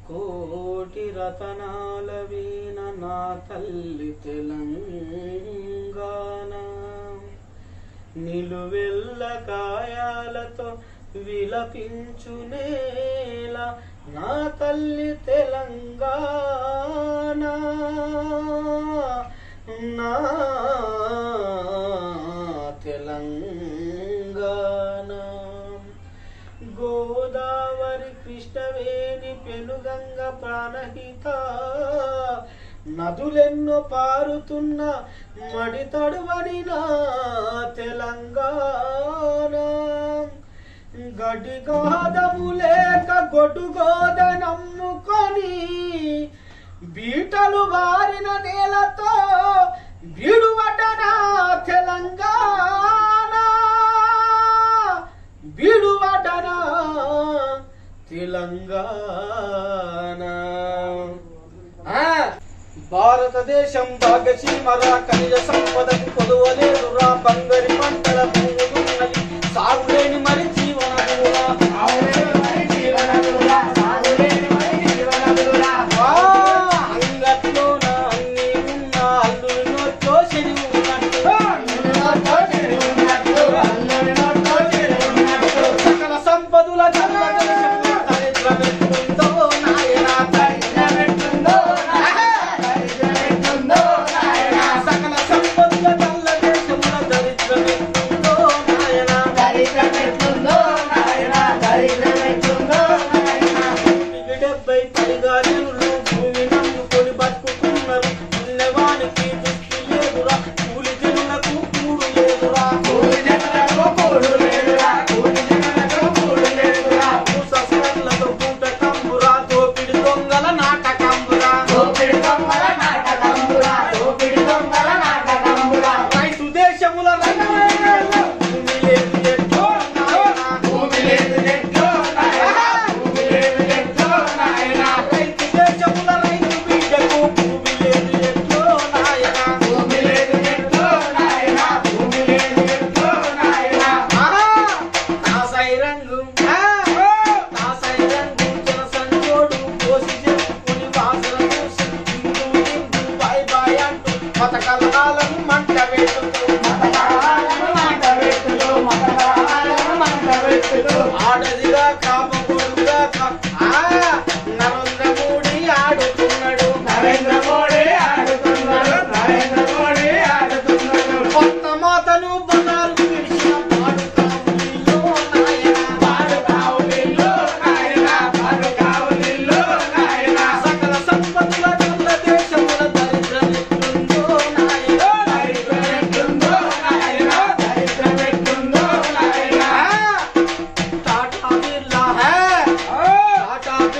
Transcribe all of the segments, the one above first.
కోటి రతనాల వీణ నా తల్లి తెలంగాణ నిలువెల్ల కాయాలతో విలపించు నేల నా తల్లి తెలంగాణ నా తెలంగాణ గోదావరి కృష్ణవేణి పెనుగంగ ప్రాణహిత నదులెన్నో పారుతున్న మడి తడువడిన తెలంగాణ గడిగాదము లేక గొడుగోద నమ్ముకొని బీటలు వారిన నేలతో బీడువటనా తెలంగాణ బీడువటనా తెలంగాణ ఆ, భారతదేశం భాగసీమరా ఖనిజ సంపదకు కొలువలేదురా బంగరి పంటల భూములున్నవి సాగులేని మరి జీవనదురా ఆ, అంగట్లోన అన్నీ ఉన్న అల్లుడి నోట్లో శని ఉన్నట్టు సకల సంపదుల గల్ల దేశంలో దరిద్రమెట్టుందో నాయనా సకల సంపదల గల్ల దేశంలో దరిద్రమెట్టుందో నాయనా భూమికి డెబ్బై పైగా జనులు భూమి నమ్ముకొని బతుకుతున్నారు పుణ్యవానికి దృష్టి లేదురా కూలి జనులకు కూడు లేదురా సస్కర్లతో పూట కంబురా దోపిడి దొంగల నాటకంబురా రైతు దేశముల రైతు భూమి లేదు ఎట్లో నాయనా. రైతు దేశముల రైతు బిడ్డకు భూమి లేదు ఎట్లో నాయనా ఆహా! కాసాయి రంగు ఆ! కాసాయి రంగు జనసంచోడు పోసి చెప్పుకుని వాసన చూసి దింగు దింగు బాయ్ బాయ్ అంటూ పథకాలను మంట వేసుకు ఆడదిగా కామగోడుగా కా- ఆ! నరేంద్ర మోడీ ఆడుతున్నాడు నరేంద్ర మోడీ ఆడుతున్నాడు నరేంద్ర మోడీ ఆడుతున్నాడు కొత్త మాతను బజారు పిలిచిన పాడుకాములో నాయనా పాడు కావులిల్లు నాయనా పాడు కావులిల్లు నాయనా సకల సంపత్తుల గల్ల దేశముల దరిద్రమెట్లుందో నాయనా దరిద్రమెట్టుందో నాయనా దరిద్రమెట్టుందో నాయనా టాటా బిర్లా హై టాటా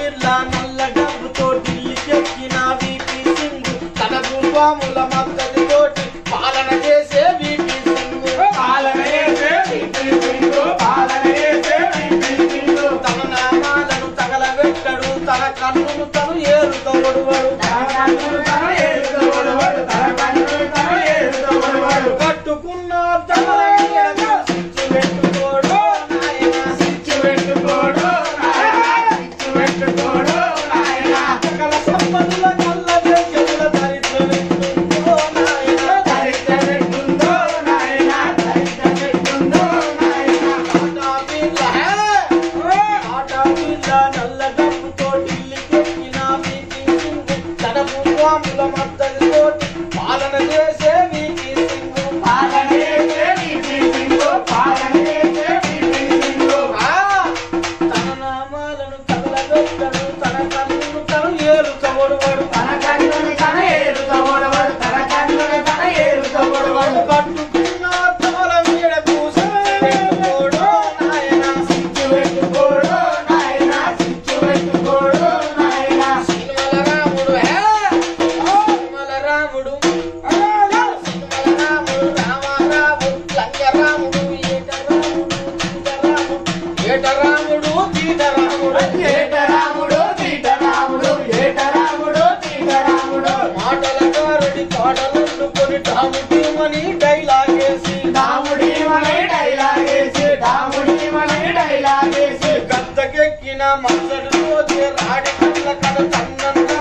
రాడి కళ్ళ కడ తన్నంత